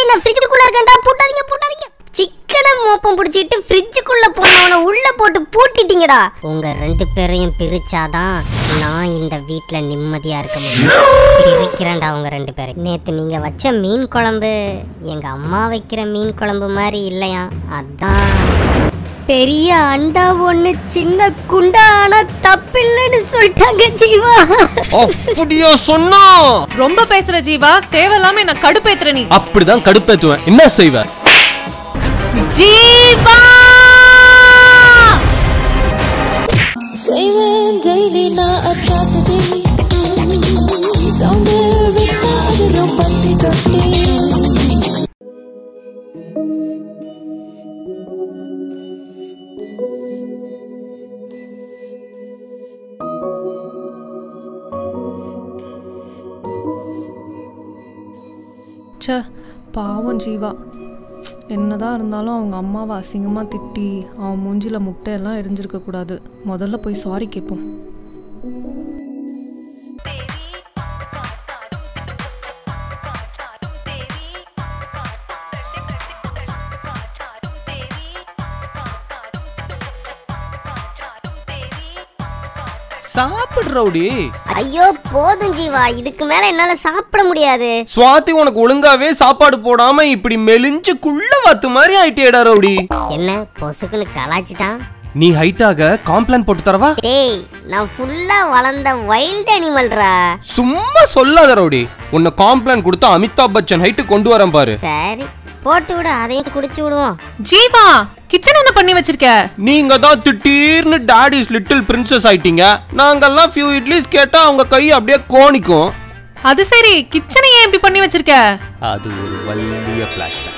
டேய் நான் ஃப்ரிட்ஜுக்குள்ள இருக்கேன்டா பூட்டாதீங்க பூட்டாதீங்க சிக்கனை மோப்பம் பிடிச்சிட்டு ஃப்ரிட்ஜுக்குள்ள போனவன உள்ள போட்டு பூட்டிட்டீங்கடா உங்க ரெண்டு பேரையும் பிரிச்சாதான் நான் இந்த வீட்ல நிம்மதியா இருக்க முடியும் பிரிக்கிறேன்டா உங்க ரெண்டு பேரை நேத்து நீங்க வச்ச மீன் குழம்பு எங்க அம்மா வைக்கிற மீன் குழம்பு மாதிரி இல்லையா அதான் பெரிய அண்டா ஒண்ணு சின்ன குண்டா ஆனா தப்பில்லைன்னு சொல்லிட்டாங்க ஜீவா அப்படியா சொன்னா ரொம்ப பேசுற ஜீவா தேவையில்லாம என்ன கடுப்பேத்துற நீ அப்படிதான் கடுப்பேத்துவேன் என்ன செய்வ ஜீவா செய்வேன் daily நான் atrocity சவுண்டு விட்டா அது ரொம்ப தொட்டி ச்சே பாவம் ஜீவா என்னதான் இருந்தாலும் அவங்க அம்மாவை அசிங்கமாக திட்டி அவன் மூஞ்சில முட்டையெல்லாம் எரிஞ்சிருக்க கூடாது முதல்ல போய் சாரி கேட்போம் சாப்பிடு ரவுடி ஐயோ போதும் ஜீவா இதுக்கு மேல என்னால சாப்பிட முடியாது சுவாதி உனக்கு ஒழுங்காவே சாப்பாடு போடாம இப்படி மெலிஞ்சு குள்ள வாத்து மாதிரி ஆயிட்டேடா ரவுடி என்ன பொசுக்குன்னு கலாச்சிட்டான் நீ ஹைட்டாக காம்ப்ளான் போட்டு தரவா டேய் நான் ஃபுல்லா வளர்ந்த வைல்ட் அனிமல்ரா சும்மா சொல்லாத ரவுடி உன்னை காம்ப்ளான் கொடுத்து அமிதாப் பச்சன் ஹைட்டு கொண்டு வரேன் பாரு சரி போட்டு விடு அதையும் குடிச்சு விடுவோம் ஜீவா கிச்சன் என்ன பண்ணி வச்சிருக்க நீங்க தான் திடீர்னு டாடிஸ் லிட்டில் பிரின்சஸ் ஆயிட்டீங்க நாங்கெல்லாம் ஃபியூ இட்லிஸ் கேட்டா அவங்க கை அப்படியே கோணிக்கும் அது சரி கிச்சனை ஏன் இப்படி பண்ணி வச்சிருக்க அது ஒரு வலிய ஃபிளாஷ்பேக்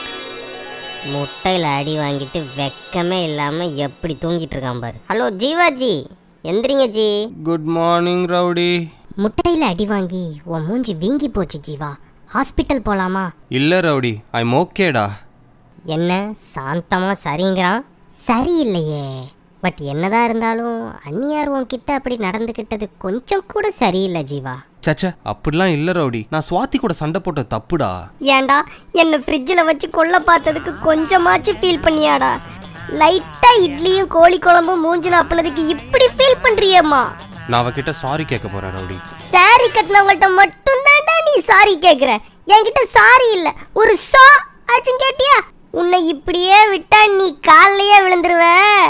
முட்டையில அடி வாங்கிட்டு வெக்கமே இல்லாம எப்படி தூங்கிட்டு இருக்கான் பாரு ஹலோ ஜீவாஜி எந்திரிங்க ஜி குட் மார்னிங் ரவுடி முட்டையில அடி வாங்கி உன் மூஞ்சி வீங்கி போச்சு ஜீவா ஹாஸ்பிட்டல் போலாமா இல்ல ரவுடி ஐம் ஓகேடா என்ன சாந்தமா சரிங்கிறான் சரியில்லையே பட் என்னதான் இருந்தாலும் அந்நியார் உன்கிட்ட அப்படி நடந்துக்கிட்டது கொஞ்சம் கூட சரியில்லை ஜீவா சச்ச அப்படிலாம் இல்ல ரவுடி நான் சுவாதி கூட சண்டை போட்ட தப்புடா ஏன்டா என்னை ஃப்ரிட்ஜில் வச்சு கொல்ல பார்த்ததுக்கு கொஞ்சமாச்சும் ஃபீல் பண்ணியாடா லைட்டா இட்லியும் கோழி குழம்பும் மூஞ்சில அப்பளதுக்கு இப்படி ஃபீல் பண்றியேம்மா நான் அவகிட்ட சாரி கேட்க போறேன் ரவுடி சாரி கட்டினவங்கள்ட்ட மட்டும் நீ சாரி கேக்குற என்கிட்ட சாரி இல்ல ஒரு சா ஆச்சும் கேட்டியா உன்னை இப்படியே விட்டா நீ கால்லயே விழுந்துருவ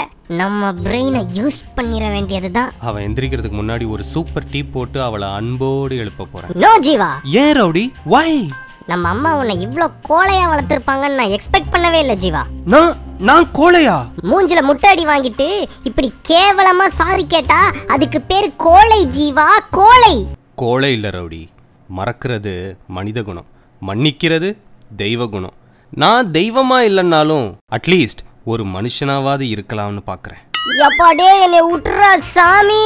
நம்ம பிரெயினை யூஸ் பண்ணிட வேண்டியதுதான் அவ எந்திரிக்கிறதுக்கு முன்னாடி ஒரு சூப்பர் டீ போட்டு அவளை அன்போடு எழுப்ப போறேன் நோ ஜீவா ஏன் ரவுடி வை நம்ம அம்மா உன்னை இவ்ளோ கோழையா வளர்த்துருப்பாங்கன்னு நான் எக்ஸ்பெக்ட் பண்ணவே இல்லை ஜீவா நான் நான் கோழையா மூஞ்சில முட்டை அடி வாங்கிட்டு இப்படி கேவலமா சாரி கேட்டா அதுக்கு பேரு கோழை ஜீவா கோழை கோழை இல்ல ரவுடி மறக்கிறது மனித குணம் மன்னிக்கிறது தெய்வ குணம் நான் தெய்வமா இல்லைன்னாலும் அட்லீஸ்ட் ஒரு மனுஷனாவது இருக்கலாம்னு பார்க்கறேன் எப்பாடே என்னை விட்டுறா சாமி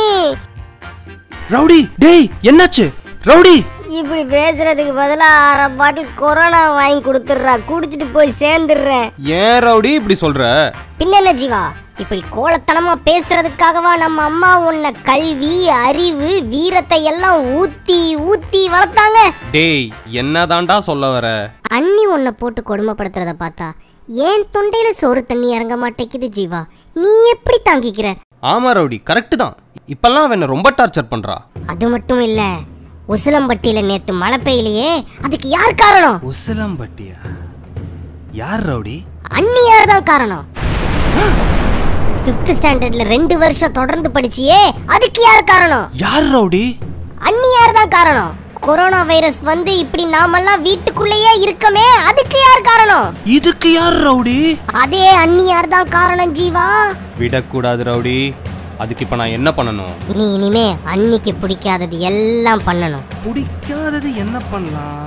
ரவுடி டேய் என்னாச்சு ரவுடி இப்படி பேசுறதுக்கு பதிலா அரை பாட்டில் கொரோனா வாங்கி கொடுத்துட்றா குடிச்சிட்டு போய் சேர்ந்துடுறேன் ஏன் ரவுடி இப்படி சொல்ற பின்ன என்ன ஜீவா இப்படி கோலத்தனமா பேசுறதுக்காகவா நம்ம அம்மா உன்னை கல்வி அறிவு வீரத்தை எல்லாம் ஊத்தி ஊத்தி வளர்த்தாங்க டேய் என்னதான்டா சொல்ல வர அண்ணி உன்னை போட்டு கொடுமைப்படுத்துறத பார்த்தா ஏன் தொண்டையில சோறு தண்ணி இறங்க மாட்டேங்குது ஜீவா நீ எப்படி தாங்கிக்கிற ஆமா ரவுடி கரெக்டு தான் இப்பெல்லாம் அவன் என்னை ரொம்ப டார்ச்சர் பண்றா அது மட்டும் இல்ல உசிலம்பட்டியில நேத்து மழை பெய்யலையே அதுக்கு யார் காரணம் உசிலம்பட்டியா யார் ரவுடி அண்ணியார் தான் காரணம் ஃபிஃப்த் ஸ்டாண்டர்ட்ல ரெண்டு வருஷம் தொடர்ந்து படிச்சியே அதுக்கு யார் காரணம் யார் ரவுடி அண்ணியார் தான் காரணம் கொரோனா வைரஸ் வந்து இப்படி நாமெல்லாம் வீட்டுக்குள்ளேயே இருக்கமே அதுக்கு யார் காரணம் இதுக்கு யார் ரவுடி அதே அண்ணியார் தான் காரணம் ஜீவா விடக்கூடாது ரவுடி அதுக்கு இப்ப நான் என்ன பண்ணணும் நீ இனிமே அண்ணிக்கு பிடிக்காதது எல்லாம் பண்ணணும் பிடிக்காதது என்ன பண்ணலாம்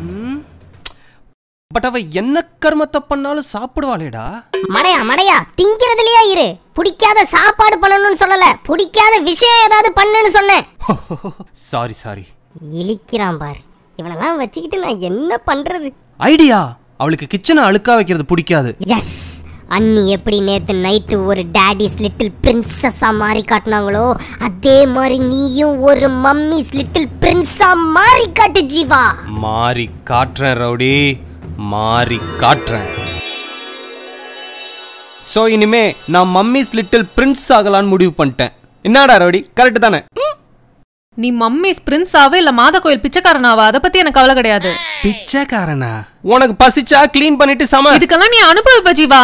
பட் அவ என்ன கர்மத்தை பண்ணாலும் சாப்பிடுவாளேடா மடையா மடையா திங்கிறதுலயே இரு பிடிக்காத சாப்பாடு பண்ணணும்னு சொல்லல பிடிக்காத விஷயம் ஏதாவது பண்ணுன்னு சொன்னேன் சாரி சாரி இழிக்கிறான் பாரு இவனெல்லாம் வச்சுக்கிட்டு நான் என்ன பண்றது ஐடியா அவளுக்கு கிச்சனை அழுக்கா வைக்கிறது பிடிக்காது எஸ் அண்ணி எப்படி நேத்து நைட்டு ஒரு டேடிஸ் லிட்டில் பிரின்சஸா மாறி காட்டினாங்களோ அதே மாதிரி நீயும் ஒரு மம்மிஸ் லிட்டில் பிரின்ஸா மாறி காட்டு ஜீவா மாறி காட்டுறேன் ரவுடி மாறி காட்டுறேன் ஸோ இனிமே நான் மம்மிஸ் லிட்டில் பிரின்ஸ் ஆகலான்னு முடிவு பண்ணிட்டேன் என்னடா ரவுடி கரெக்டு தானே நீ மம்மிஸ் பிரின்ஸாவே இல்ல மாத கோயில் பிச்சைக்காரனாவா அதை பத்தி எனக்கு கவலை கிடையாது பிச்சைக்காரனா உனக்கு பசிச்சா க்ளீன் பண்ணிட்டு சம இதுக்கெல்லாம் நீ அனுபவிப்ப ஜீவா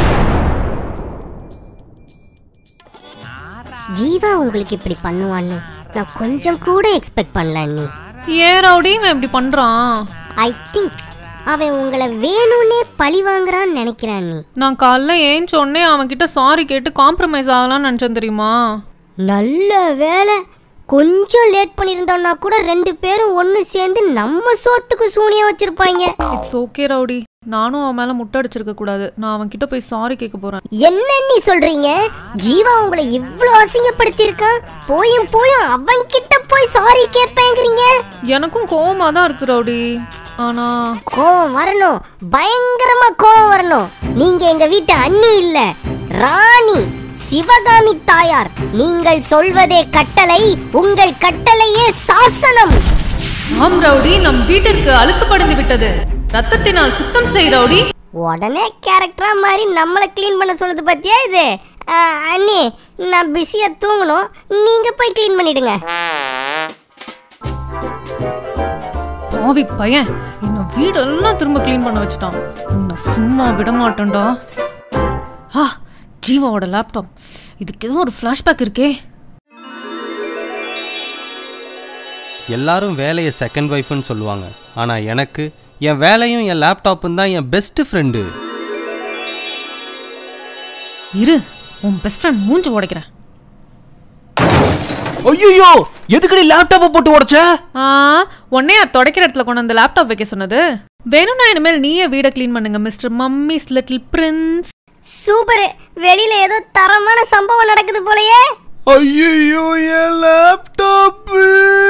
ஜீவா உங்களுக்கு இப்படி பண்ணுவான்னு நான் கொஞ்சம் கூட எக்ஸ்பெக்ட் பண்ணல நீ ஏன் ரவுடி இவன் இப்படி பண்றான் ஐ திங்க் அவன் உங்களை வேணும்னே பழி வாங்குறான்னு நினைக்கிறான் நீ நான் காலைல ஏன் சொன்னே அவன்கிட்ட சாரி கேட்டு காம்ப்ரமைஸ் ஆகலாம்னு நினைச்சேன் தெரியுமா நல்ல வேலை கொஞ்சம் லேட் பண்ணியிருந்தோம்னா கூட ரெண்டு பேரும் ஒன்று சேர்ந்து நம்ம சோத்துக்கு சூனியம் வச்சிருப்பாங்க இட்ஸ் ஓகே ரவுடி நானும் அவன் மேல முட்டை அடிச்சிருக்க கூடாது நான் அவன்கிட்ட போய் சாரி கேட்க போறேன் என்ன நீ சொல்றீங்க ஜீவா உங்களை இவ்ளோ அசிங்கப்படுத்தியிருக்கான் போயும் போயும் அவன் கிட்ட போய் சாரி கேட்பேங்கிறீங்க எனக்கும் கோவமா தான் இருக்கு ரவுடி ஆனா கோவம் வரணும் பயங்கரமா கோவம் வரணும் நீங்க எங்க வீட்டு அண்ணி இல்ல ராணி சிவகாமி தாயார் நீங்கள் சொல்வதே கட்டளை உங்கள் கட்டளையே சாசனம் ஆம் ரவுடி நம் வீட்டிற்கு அழுக்கு படிந்து விட்டது ரத்தத்தினால் சுத்தம் செய் ரவுடி உடனே கேரக்டரா மாதிரி நம்மளை க்ளீன் பண்ண சொல்லுது பத்தியா இது ஆ, அண்ணி நான் பிஸியா தூங்கணும் நீங்க போய் க்ளீன் பண்ணிடுங்க பாவி பையன் என்ன வீடெல்லாம் திரும்ப க்ளீன் பண்ண வச்சுட்டான் உன்னை சும்மா விட மாட்டேன்டா ஆ ஜீவாவோட லேப்டாப் இதுக்கு ஏதோ ஒரு ஃப்ளாஷ்பேக் இருக்கே எல்லாரும் வேலையை செகண்ட் ஒய்ஃப்னு சொல்லுவாங்க ஆனால் எனக்கு என் வேலையும் என் லேப்டாப்பும் தான் என் பெஸ்ட் ஃப்ரெண்டு இரு உன் பெஸ்ட் ஃப்ரெண்ட் மூஞ்சி உடைக்கிறேன் ஐயோ எதுக்கடி லேப்டாப்பை போட்டு உடைச்ச ஆ உன்னை யார் துடைக்கிற இடத்துல கொண்டு வந்து லேப்டாப் வைக்க சொன்னது வேணும்னா இனிமேல் நீயே வீடை க்ளீன் பண்ணுங்க mister mummies little prince super வெளியில ஏதோ தரமான சம்பவம் நடக்குது போலயே ஐயோ என் லேப்டாப்பு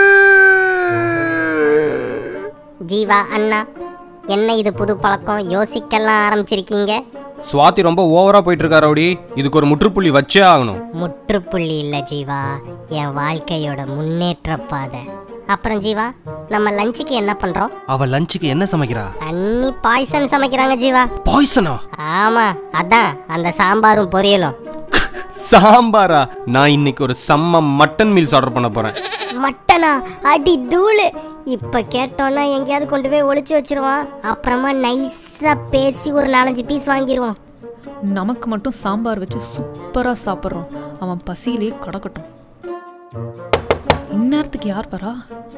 ஜீவா அண்ணா என்ன இது புது பழக்கம் யோசிக்கலாம் ஆரம்பிச்சிருக்கீங்க சுவாதி ரொம்ப ஓவரா போயிட்டு இருக்கா ரவுடி இதுக்கு ஒரு முற்றுப்புள்ளி வச்சே ஆகணும் முற்றுப்புள்ளி இல்ல ஜீவா என் வாழ்க்கையோட முன்னேற்ற பாதை அப்புறம் ஜீவா நம்ம லஞ்சுக்கு என்ன பண்றோம் அவ லஞ்சுக்கு என்ன சமைக்கிறா அன்னி பாய்சன் சமைக்கிறாங்க ஜீவா பாய்சனா ஆமா அதான் அந்த சாம்பாரும் பொரியலும் சாம்பாரா நான் இன்னைக்கு ஒரு செம்ம மட்டன் மீல்ஸ் ஆர்டர் பண்ண போறேன் மட்டனா அடி தூளு இப்ப கேட்டோன்னா எங்கேயாவது கொண்டு போய் ஒளிச்சு வச்சிருவான் அப்புறமா நைஸா பேசி ஒரு நாலஞ்சு பீஸ் வாங்கிடுவோம் நமக்கு மட்டும் சாம்பார் வச்சு சூப்பரா சாப்பிட்றோம் அவன் பசியிலே கடக்கட்டும் இந்நேரத்துக்கு யார் வரா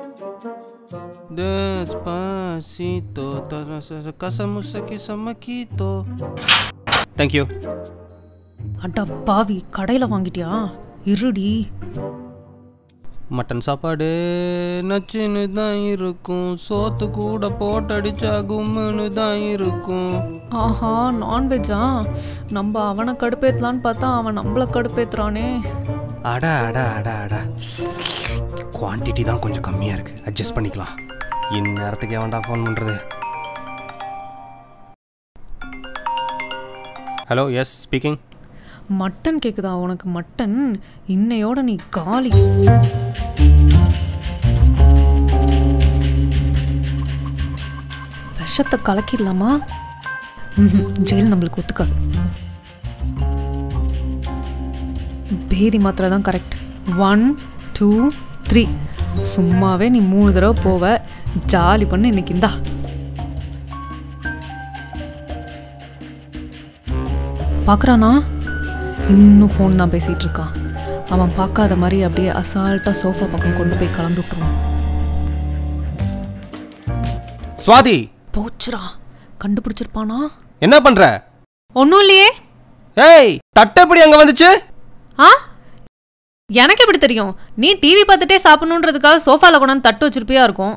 Despacito, casamusaki samaquito. Thank you. அடா பாவி கடையில வாங்கிட்டியா இருடி மட்டன் சாப்பாடு நச்சுன்னு தான் இருக்கும் சோத்து கூட போட்டடிச்சா கும்முன்னு தான் இருக்கும் ஆஹா நான்வெஜ்ஜா நம்ம அவனை கடுப்பேத்தலான்னு பார்த்தா அவன் நம்மள கடுப்பேத்துறானே அட அட அட அட குவான்டிட்டி தான் கொஞ்சம் கம்மியாக இருக்கு அட்ஜஸ்ட் பண்ணிக்கலாம் இந்நேரத்துக்கு எவன்டா ஃபோன் பண்ணுறது ஹலோ எஸ் ஸ்பீக்கிங் மட்டன் கேக்குதா உனக்கு மட்டன் இன்னையோட நீ காலி விஷத்தை கலக்கிடலாமா ம்ஹும், ஜெயில் நம்மளுக்கு ஒத்துக்காது பேதி மாத்திரை தான் கரெக்ட் ஒன் டூ த்ரீ சும்மாவே நீ மூணு தடவை போவ ஜாலி பண்ணு இன்னைக்கு இந்தா பார்க்குறானா இன்னும் ஃபோன் தான் பேசிகிட்டு இருக்கான் அவன் பார்க்காத மாதிரி அப்படியே அசால்ட்டாக சோஃபா பக்கம் கொண்டு போய் கலந்து விட்டுருவான் சுவாதி போச்சுடா கண்டுபிடிச்சிருப்பானா என்ன பண்ற ஒன்றும் இல்லையே ஏய் தட்டப்படி அங்க வந்துச்சு ஆ எனக்கு எப்படி தெரியும் நீ டிவி பார்த்துட்டே சாப்பிடணுன்றதுக்காக சோஃபாவில் கொண்டாந்து தட்டு வச்சிருப்பியா இருக்கும்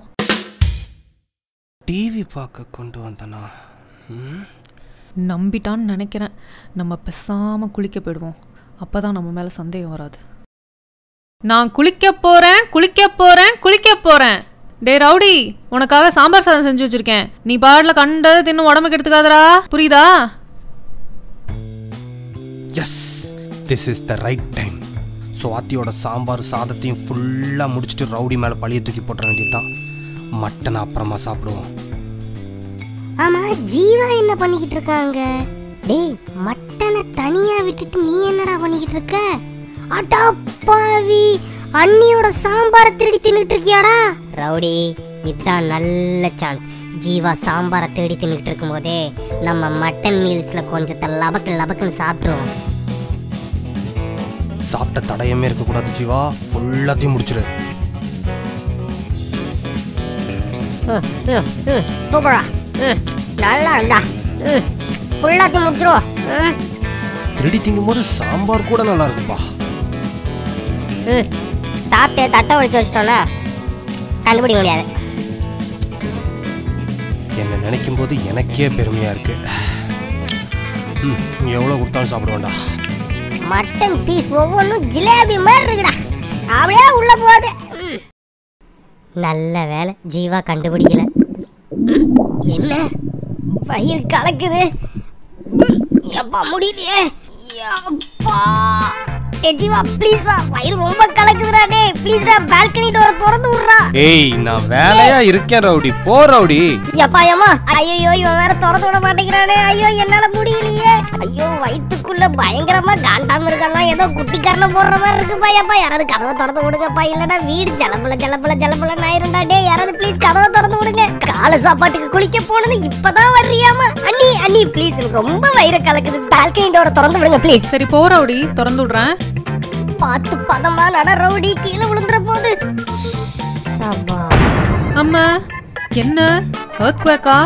டிவி பார்க்க கொண்டு வந்தனா ம்? நம்பிட்டான்னு நினைக்கிறேன் நம்ம பேசாமல் குளிக்க போயிடுவோம் அப்போ தான் நம்ம மேலே சந்தேகம் வராது நான் குளிக்க போகிறேன் குளிக்க போகிறேன் குளிக்க போகிறேன் டே ரவுடி உனக்காக சாம்பார் சாதம் செஞ்சு வச்சிருக்கேன் நீ பாட்டில் கண்டது தின்னு உடம்புக்கு எடுத்துக்காதடா புரியுதா yes this is the right time சுவாத்தியோட சாம்பார் சாதத்தையும் ஃபுல்லாக முடிச்சுட்டு ரவுடி மேலே பழிய தூக்கி போட்டுற வேண்டியதுதான் மட்டன் அப்புறமா சாப்பிடுவோம் ஆமா ஜீவா என்ன பண்ணிக்கிட்டு இருக்காங்க டேய் மட்டனை தனியா விட்டுட்டு நீ என்னடா பண்ணிக்கிட்டு இருக்க அடா பாவி அண்ணியோட சாம்பாரை திருடி தின்னுட்டு இருக்கியாடா ரவுடி இதுதான் நல்ல சான்ஸ் ஜீவா சாம்பாரை தேடி தின்னுட்டு இருக்கும்போதே நம்ம மட்டன் மீல்ஸ்ல கொஞ்சத்தை லபக்கு லபக்குன்னு சாப்பிட்ருவோம் சாப்பிட்ட தடயமே இருக்கக்கூடாது ஜீவா ஃபுல்லாத்தையும் முடிச்சிரு சூப்பரா ம் நல்லா இருந்தா ம் ஃபுல்லாத்தையும் முடிச்சிருவோம் ம் திருடி திங்கும்போது சாம்பார் கூட நல்லா இருக்குப்பா ம் சாப்பிட்டு தட்டை ஒழிச்சு வச்சிட்டோம்னா கண்டுபிடிக்க முடியாது என்னை நினைக்கும் போது எனக்கே பெருமையா இருக்கு ம் எவ்வளோ கொடுத்தாலும் சாப்பிட வேண்டாம் மட்டன் பீஸ் ஒவ்வொன்றும் ஜிலேபி மாதிரி இருக்குடா அப்படியே உள்ள போகுது ம். நல்ல வேலை ஜீவா கண்டுபிடிக்கல ம், என்ன வயிறு கலக்குது ம், எப்பா முடியலையே எப்பா ஏ ஜீவா ப்ளீஸ்டா வயிறு ரொம்ப கலக்குதுடா டே ப்ளீஸ்டா பால்கனி டோரை திறந்து விட்றா ஏய் நான் வேலையா இருக்கேன் ரவுடி போ ரவுடி எப்பா ஏமா ஐயோ இவன் வேற திறந்து விட மாட்டேங்கிறானே ஐயோ என்னால முடியலையே ஐயோ வயித்துக்குள்ள பயங்கரமா காண்டாம இருக்கலாம் ஏதோ குட்டி கரணம் போடுற மாதிரி இருக்குப்பா ஏப்பா யாராவது கதவை திறந்து விடுங்கப்பா இல்லடா வீடு ஜலபல ஜலபல ஜலபல ஆயிரும்டா டே யாராவது ப்ளீஸ் கதவை திறந்து விடுங்க காலை சாப்பாட்டுக்கு குளிக்க போனது இப்பதான் வர்றியாமா அண்ணி அண்ணி ப்ளீஸ் எனக்கு ரொம்ப வயிறு கலக்குது பால்கனி டோரை திறந்து விடுங்க ப்ளீஸ் சரி போ ரவுடி திறந்து விடுறேன் பார்த்து பதமா நட ரவுடி கீழே விழுந்துற போது சபா அம்மா என்ன earthquake-ஆ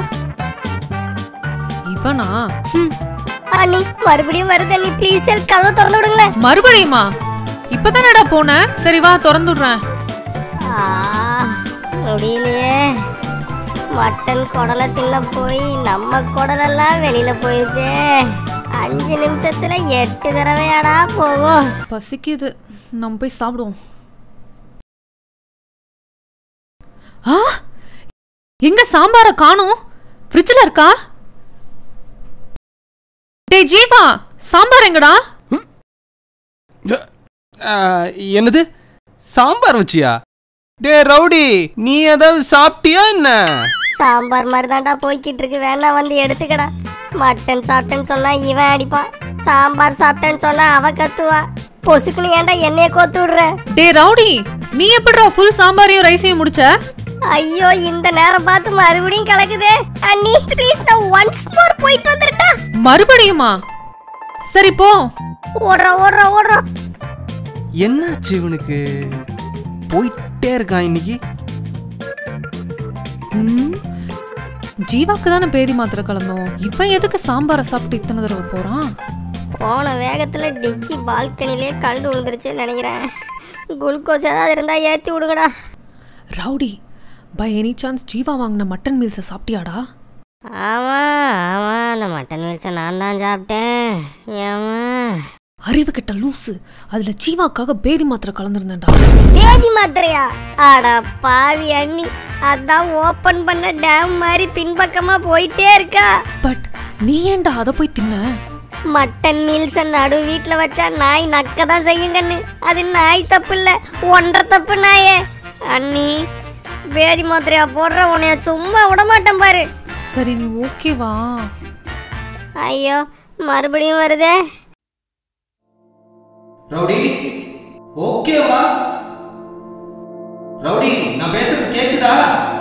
இவனா ஹம், அண்ணி மறுபடியும் வருது அண்ணி ப்ளீஸ் கதவை திறந்து விடுங்களேன் மறுபடியுமா இப்பதானடா போனேன் சரி வா திறந்து விடுறேன் ஆ, முடியலையே மட்டன் குடலை தின்ன போய் நம்ம குடலெல்லாம் வெளியில போயிருச்சே அஞ்சு நிமிஷத்துல எட்டு தடவையாடா போகும் பசிக்குது நம்ம போய் சாப்பிடுவோம் ஆ எங்க சாம்பார காணோம் ஃப்ரிட்ஜ்ல இருக்கா டேய் ஜீவா சாம்பார் எங்கடா ஆ, என்னது சாம்பார் வச்சியா டே ரவுடி நீ ஏதாவது சாப்பிட்டியா என்ன சாம்பார் மாதிரி தான்டா போய்கிட்டு இருக்கு வேணா வந்து எடுத்துக்கடா மட்டன் சாப்பிட்டேன்னு சொன்னா இவன் அடிப்பான் சாம்பார் சாப்பிட்டேன்னு சொன்னா அவ கத்துவா பொசுக்குன்னு ஏன்டா என்னைய கோத்து விடுற டேய் ரவுடி நீ எப்படிடா ஃபுல் சாம்பாரையும் ரைஸையும் முடிச்ச ஐயோ இந்த நேரம் பார்த்து மறுபடியும் கலக்குதே அண்ணி ப்ளீஸ் நான் ஒன்ஸ் மோர் போயிட்டு வந்துட்டா மறுபடியுமா சரி போ ஓடுறா ஓடுறா ஓடுறா என்னாச்சு இவனுக்கு போயிட்டே இருக்கான் இன்னைக்கு ம், ஜீவாக்கு தானே பேதி மாத்திரை கலந்தோம் இவன் எதுக்கு சாம்பாரை சாப்பிட்டு இத்தனை தடவை போறான் போன வேகத்துல டிக்கி பால்கனிலே கண்டு விழுந்துருச்சுன்னு நினைக்கிறேன் குளுக்கோஸ் ஏதாவது இருந்தா ஏத்தி விடுங்கடா rowdy by any chance Jeeva வாங்கின மட்டன் மீல்ஸை சாப்பிட்டியாடா ஆமா ஆமா அந்த மட்டன் மீல்ஸை நான் தான் சாப்பிட்டேன் ஏமா அறிவு கெட்ட லூசு அதுல ஜீவாக்காக பேதி மாத்திரை கலந்துருந்தேன்டா பேதி மாத்திரையா ஆடா பாவி அண்ணி அதான் ஓபன் பண்ண டேம் மாதிரி பின்பக்கமா போயிட்டே இருக்கா பட் நீ ஏன்டா அதை போய் தின்ன மட்டன் மீல்ஸை நடு வீட்டில் வச்சா நாய் நக்க தான் செய்யுங்கன்னு அது நாய் தப்பு இல்லை ஒன்றரை தப்பு நாயே அண்ணி பேதி மாத்திரையா போடுற உன்னைய சும்மா விட மாட்டேன் பாரு சரி நீ ஓகேவா ஐயோ மறுபடியும் வருதே ரவுடி ஓகேவா ரவுடி நான் பேசுறது கேக்குதா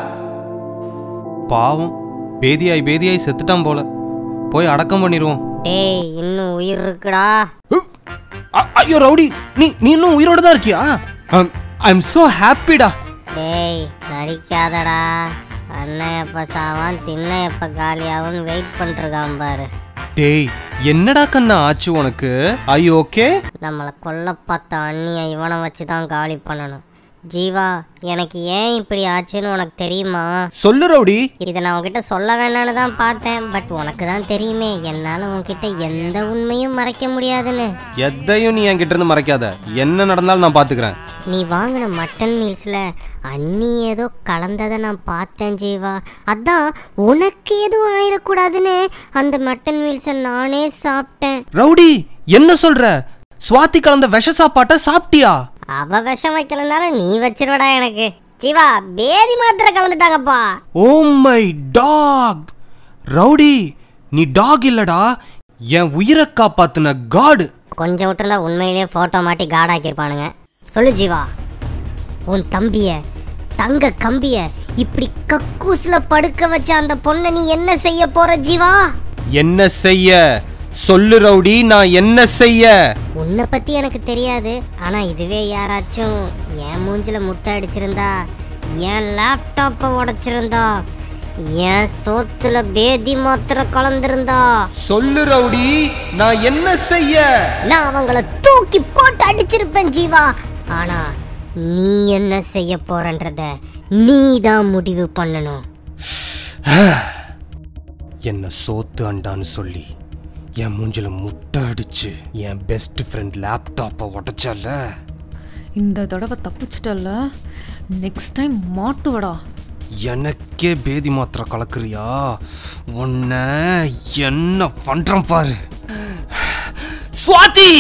பாவம் பேதியாய் பேதியாய் செத்துட்டான் போல போய் அடக்கம் பண்ணிடுவோம் டேய் இன்னும் உயிர் இருக்குடா அ- ஐயோ ரவுடி நீ நீ இன்னும் உயிரோட தான் இருக்கியா ஐ எம் so ஹாப்பிடா டேய் நடிக்காதடா அண்ணன் எப்ப சாவான் தின்ன எப்ப காலியாகும்னு வெயிட் பண்ணிருக்கான் பாரு டேய் என்னடா கண்ணா ஆச்சு உனக்கு ஐ ஓகே நம்மளை கொல்ல பார்த்த அண்ணியை இவனை வச்சு தான் காலி பண்ணணும் ஜீவா எனக்கு ஏன் இப்படி ஆச்சுன்னு உனக்கு தெரியுமா சொல்லு ரவுடி இதை நான் உன்கிட்ட சொல்ல வேணான்னு தான் பார்த்தேன் பட் உனக்கு தான் தெரியுமே என்னால் உன்கிட்ட எந்த உண்மையும் மறைக்க முடியாதுன்னு எதையும் நீ என்கிட்ட இருந்து மறைக்காத என்ன நடந்தாலும் நான் பாத்துக்கிறேன் நீ வாங்கின மட்டன் மீல்ஸில் அண்ணி ஏதோ கலந்ததை நான் பார்த்தேன் ஜீவா அதான் உனக்கு எதுவும் ஆயிடக்கூடாதுன்னு அந்த மட்டன் மீல்ஸை நானே சாப்பிட்டேன் ரவுடி என்ன சொல்ற சுவாதி கலந்த விஷ சாப்பாட்டை சாப்பிட்டியா அவ விஷம் வைக்கலனாலும் நீ வச்சிருவடா எனக்கு ஜீவா பேதி மாத்திரை கலந்துட்டாங்கப்பா ஓ மை டாக் ரவுடி நீ டாக் இல்லடா என் உயிரை காப்பாத்துன காடு கொஞ்சம் விட்டுருந்தா உண்மையிலேயே ஃபோட்டோ மாட்டி காடாக்கியிருப்பானுங்க சொல்லு ஜீவா உன் தம்பிய தங்க கம்பிய இப்படி கக்கூஸ்ல படுக்க வச்ச அந்த பொண்ணை நீ என்ன செய்ய போற ஜீவா என்ன செய்ய சொல்லு ரவுடி நான் என்ன செய்ய உன்னை பத்தி எனக்கு தெரியாது ஆனா இதுவே யாராச்சும் என் மூஞ்சில முட்டை அடிச்சிருந்தா என் லேப்டாப்பை உடைச்சிருந்தா என் சோத்துல பேதி மாத்திரை கலந்திருந்தா சொல்லு ரவுடி நான் என்ன செய்ய நான் அவங்கள தூக்கி போட்டு அடிச்சிருப்பேன் ஜீவா ஆனா நீ என்ன செய்ய போறன்றத நீ தான் முடிவு பண்ணணும் என்ன சோத்து அண்டான்னு சொல்லி என் மூஞ்சில முட்டை அடிச்சு என் பெஸ்ட் ஃப்ரெண்ட் லேப்டாப்பை உடைச்சல இந்த தடவை தப்பிச்சிட்டல்ல நெக்ஸ்ட் டைம் மாட்டுவடா எனக்கே பேதி மாத்திரை கலக்குறியா உன்னை என்ன பண்றேன் பாரு சுவாதி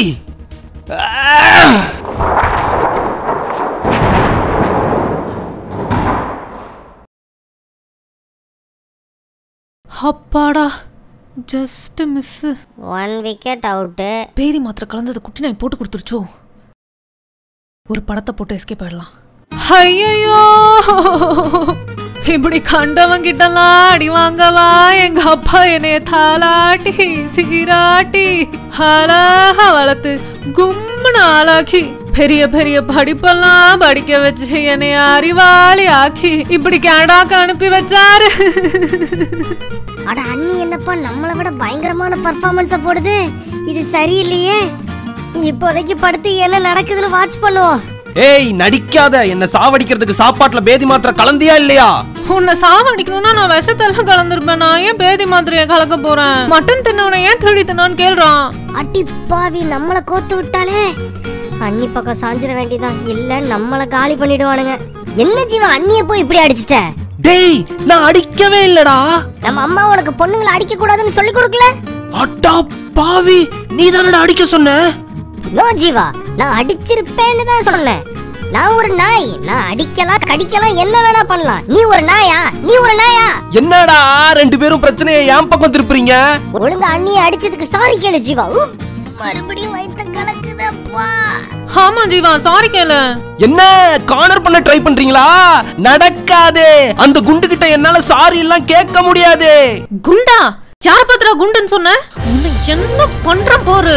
அப்பாடா just miss one wicket out பேதி மாத்திரை கலந்தது குட்டி நாய் போட்டு கொடுத்துருச்சோ ஒரு படத்தை போட்டு எஸ்கேப் ஆயிடலாம் ஐயோ இப்படி கண்டவன் கிட்டலாம் அடி வாங்கவா எங்க அப்பா என்னைய தாலாட்டி சீராட்டி அழகா வளர்த்து கும்முன்னு ஆளாக்கி பெரிய பெரிய படிப்பெல்லாம் படிக்க வச்சு என்னைய அறிவாளி ஆக்கி இப்படி கனடாக்கு அனுப்பி வச்சாரு அட அண்ணி என்னப்பா நம்மளை விட பயங்கரமான பர்ஃபார்மன்ஸை போடுது இது சரியில்லையே இப்போதைக்கு படுத்து என்ன நடக்குதுன்னு வாட்ச் பண்ணுவோம் ஏய் நடிக்காத என்ன சாவடிக்கிறதுக்கு சாப்பாட்டுல பேதி மாத்திரை கலந்தியா இல்லையா உன்னை சாவடிக்கணும்னா நான் விஷத்தெல்லாம் கலந்துருப்பேன் நான் ஏன் பேதி மாத்திரையை கலக்க போறேன் மட்டன் தின்னவனை ஏன் திருடி தின்னான்னு கேள்றான் அடி பாவி நம்மளை கோத்து விட்டாலே அண்ணி பக்கம் சாஞ்சிட வேண்டியதான் இல்ல நம்மளை காலி பண்ணிடுவானுங்க என்ன ஜீவா அண்ணிய போய் இப்படி அடிச்சிட்ட டேய் நான் அடிக்கவே இல்லடா நம்ம அம்மா உனக்கு பொண்ணுங்களை அடிக்க கூடாதுன்னு சொல்லி கொடுக்கல அட்டா பாவி நீ தானடா அடிக்க சொன்ன நோ ஜீவா நான் அடிச்சிருப்பேன்னு தான் சொன்னேன் நான் ஒரு நாய் நான் அடிக்கலாம் கடிக்கலாம் என்ன வேணா பண்ணலாம் நீ ஒரு நாயா நீ ஒரு நாயா என்னடா ரெண்டு பேரும் பிரச்சனையை என் பக்கம் திருப்புறீங்க ஒழுங்கா அண்ணிய அடிச்சதுக்கு சாரி கேளு ஜீவா உ, மறுபடியும் வயித்த கலக்குதப்பா ஆமா ஜீவா சாரி கேளு என்ன கார்னர் பண்ண ட்ரை பண்றீங்களா நடக்காது அந்த குண்டு கிட்ட என்னால சாரி எல்லாம் கேட்க முடியாது குண்டா யார பத்திரா குண்டுன்னு சொன்ன உன்னை என்ன பண்ற பாரு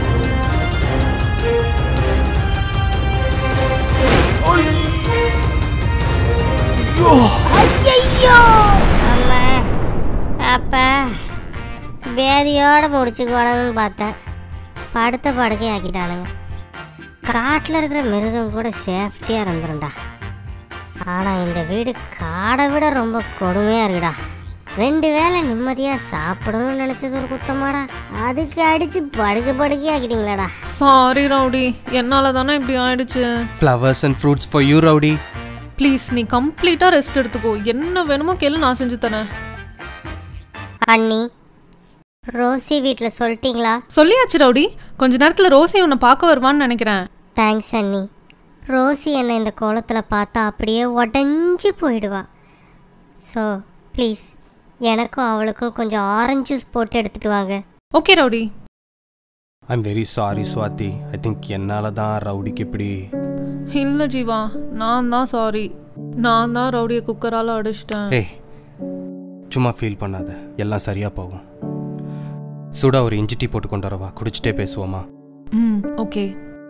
ஐயோ அம்மா அப்பா வேதியோட முடிச்சுக்கணும்னு பார்த்தேன் படுத்த படுக்கை ஆக்கிட்டானுங்க காட்டில் இருக்கிற மிருகம் கூட சேஃப்டியாக இருந்துரும்டா ஆனால் இந்த வீடு காடை விட ரொம்ப கொடுமையாக இருக்குடா ரெண்டு வேளை நிம்மதியாக சாப்பிடணும்னு நினச்சது ஒரு குத்தமாடா அதுக்கு அடித்து படுக்க படுக்கை ஆக்கிட்டீங்களாடா சாரி ரவுடி என்னால தானே இப்படி ஆயிடுச்சு flowers and fruits for you rowdy please நீ கம்ப்ளீட்டா ரெஸ்ட் எடுத்துக்கோ என்ன வேணுமோ கேளு நான் செஞ்சு தரேன் அண்ணி ரோசி வீட்டில் சொல்லிட்டீங்களா சொல்லியாச்சு ரவுடி கொஞ்ச நேரத்துல ரோசி உன்னை பார்க்க வருவான்னு நினைக்கிறேன் தேங்க்ஸ் அண்ணி ரோசி என்னை இந்த கோலத்தில் பார்த்தா அப்படியே உடஞ்சி போயிடுவா ஸோ ப்ளீஸ் எனக்கும் அவளுக்கும் கொஞ்சம் ஆரஞ்சு ஜூஸ் போட்டு எடுத்துட்டு வாங்க okay rowdy I'm very sorry Swathi I think என்னால தான் ரவுடிக்கு இப்படி இல்ல ஜீவா நான் தான் சாரி நான் தான் ரவுடியை குக்கரால அடிச்சிட்டேன் ஏய் சும்மா ஃபீல் பண்ணாத எல்லாம் சரியா போகும் சுடா ஒரு இஞ்சி டீ போட்டு கொண்டு வரவா குடிச்சிட்டே பேசுவோமா ம் ஓகே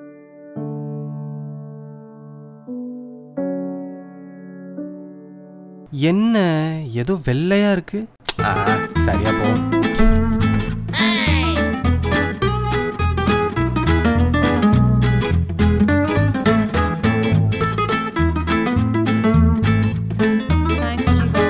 என்ன ஏதோ வெள்ளையா இருக்கு ஆ, சரியா போகும் தேங்க்ஸ் ஜீவா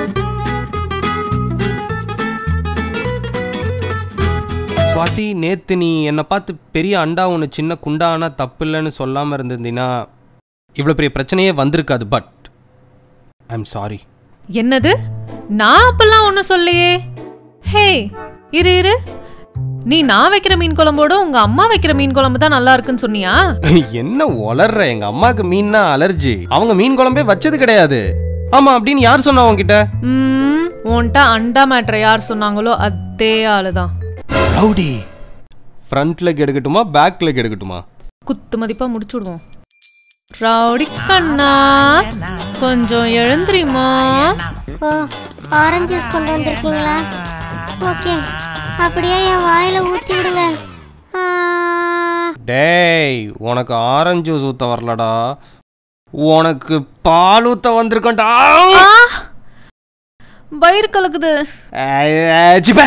சுவாதி நேத்து நீ என்னை பார்த்து பெரிய அண்டா ஒன்று சின்ன குண்டா ஆனா தப்பு இல்லைன்னு சொல்லாமல் இருந்திருந்தீன்னா இவ்வளோ பெரிய பிரச்சனையே வந்திருக்காது பட் ஐ எம் சாரி என்னது நான் அப்பெல்லாம் ஒன்றும் சொல்லையே ஹே இரு இரு நீ நான் வைக்கிற மீன் குழம்போட உங்க அம்மா வைக்கிற மீன் குழம்பு தான் நல்லா இருக்குன்னு சொன்னியா என்ன ஒளர்ற எங்க அம்மாக்கு மீன்னா அலர்ஜி அவங்க மீன் குழம்பே வச்சது கிடையாது ஆமா அப்படின்னு யார் சொன்னா உன்கிட்ட ம் உன்கிட்ட அண்டா மேட்ரை யார் சொன்னாங்களோ அதே ஆளு தான் ரவுடி ஃப்ரண்ட் லெக் எடுக்கட்டுமா பேக் லெக் எடுக்கட்டுமா குத்து மதிப்பா முடிச்சு விடுவோம் ரவுடி கண்ணா கொஞ்சம் எழுந்திரிமா ஓ ஆரஞ்சு ஜூஸ் கொண்டு வந்திருக்கீங்களா ஓகே அப்படியே என் வாயில ஊத்தி விடுங்க ஆ, டேய் உனக்கு ஆரஞ்சு ஜூஸ் ஊத்த வரலடா உனக்கு பால் ஊத்த வந்திருக்கேன்டா வயிறு கலக்குது ஏய், ஏய், சி, பே.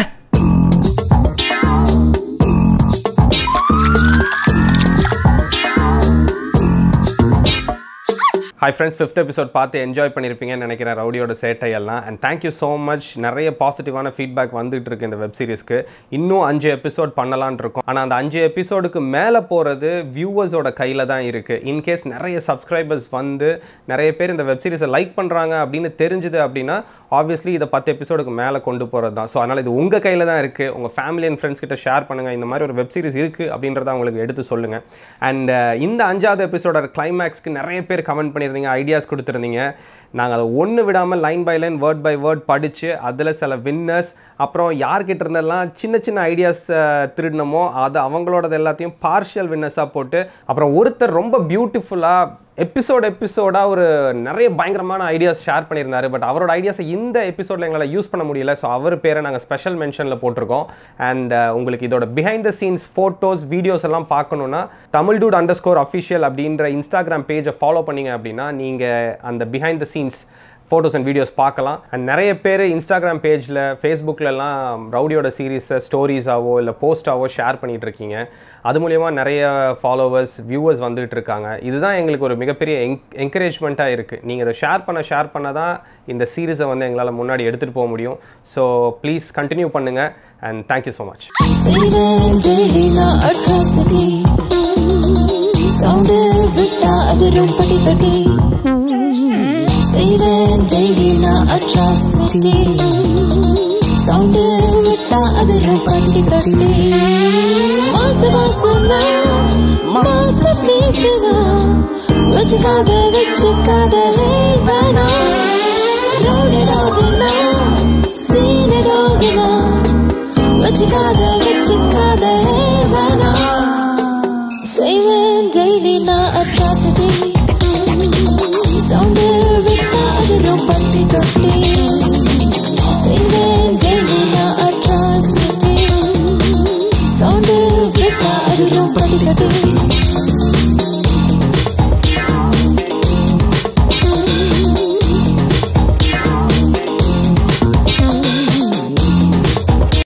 ஹாய் ஃப்ரெண்ட்ஸ் ஃபிஃப்த் எபிசோட் பார்த்து என்ஜாய் பண்ணியிருப்பீங்கன்னு நினைக்கிறேன் ரவுடியோட சேட்டை எல்லாம் அண்ட் தேங்க்யூ ஸோ மச் நிறைய பாசிட்டிவான ஃபீட்பேக் வந்துட்டு இருக்கு இந்த வெப் சீரிஸ்க்கு இன்னும் அஞ்சு எபிசோட் பண்ணலான் இருக்கோம் ஆனால் அந்த அஞ்சு எபிசோடுக்கு மேலே போகிறது வியூவர்ஸோட கையில் தான் இருக்குது இன்கேஸ் நிறைய சப்ஸ்கிரைபர்ஸ் வந்து நிறைய பேர் இந்த வெப் சீரிஸை லைக் பண்ணுறாங்க அப்படின்னு தெரிஞ்சுது அப்படின்னா ஆப்வியஸ்லி இதை பத்து எபிசோடுக்கு மேலே கொண்டு போகிறது தான் ஸோ அதனால் இது உங்கள் கையில் தான் இருக்குது உங்கள் ஃபேமிலி அண்ட் ஃப்ரெண்ட்ஸ் கிட்ட ஷேர் பண்ணுங்கள் இந்த மாதிரி ஒரு வெப் சீரிஸ் இருக்குது அப்படின்றத அவங்களுக்கு எடுத்து சொல்லுங்கள் அண்ட் இந்த அஞ்சாவது எபிசோட கிளைமேக்ஸ்க்கு நிறைய பேர் கமெண்ட் பண்ணியிருந்தீங்க ஐடியாஸ் கொடுத்துருந்தீங்க நாங்கள் அதை ஒன்று விடாமல் line by line word by word படித்து அதில் சில வின்னர்ஸ் அப்புறம் யார்கிட்ட இருந்தெல்லாம் சின்ன சின்ன ஐடியாஸ் திருடினமோ அது அவங்களோடது எல்லாத்தையும் பார்ஷியல் வின்னர்ஸாக போட்டு அப்புறம் ஒருத்தர் ரொம்ப பியூட்டிஃபுல்லாக எபிசோட் எபிசோடாக ஒரு நிறைய பயங்கரமான ஐடியாஸ் ஷேர் பண்ணியிருந்தாரு பட் அவரோட ஐடியாஸை இந்த எபிசோடில் எங்களால் யூஸ் பண்ண முடியல ஸோ அவர் பேரை நாங்கள் ஸ்பெஷல் மென்ஷனில் போட்டிருக்கோம் அண்ட் உங்களுக்கு இதோட behind the scenes photos videos எல்லாம் பார்க்கணுன்னா Tamil dude underscore official அப்படின்ற இன்ஸ்டாகிராம் பேஜை ஃபாலோ பண்ணீங்க அப்படின்னா நீங்கள் அந்த behind the scenes photos and videos பார்க்கலாம் அண்ட் நிறைய பேர் இன்ஸ்டாகிராம் பேஜில் ஃபேஸ்புக்கிலலாம் ரவுடியோட சீரீஸை ஸ்டோரிஸாவோ இல்லை போஸ்ட்டாவோ ஷேர் பண்ணிகிட்டு இருக்கீங்க அது மூலயமா நிறைய ஃபாலோவர்ஸ் வியூவர்ஸ் வந்துகிட்டு இருக்காங்க இதுதான் எங்களுக்கு ஒரு மிகப்பெரிய என் என்கரேஜ்மெண்ட்டாக இருக்குது நீங்கள் இதை ஷேர் பண்ண ஷேர் பண்ண தான் இந்த சீரீஸை வந்து எங்களால் முன்னாடி எடுத்துகிட்டு போக முடியும் ஸோ ப்ளீஸ் கண்டினியூ பண்ணுங்கள் and thank you so much Saving daily na atrocity Sound விட்டா அது ரொம்படி தொட்டி Saving daily na atrocity Sound விட்டா அது ரொம்படி தொட்டி மாச மாசமா மாஸ்டர் பீஸ்னா வச்சுக்காத வச்சுக்காத வேணாம் Loaded ஆகுனா சீனட் ஆகுனா வச்சுக்காத வச்சுக்காத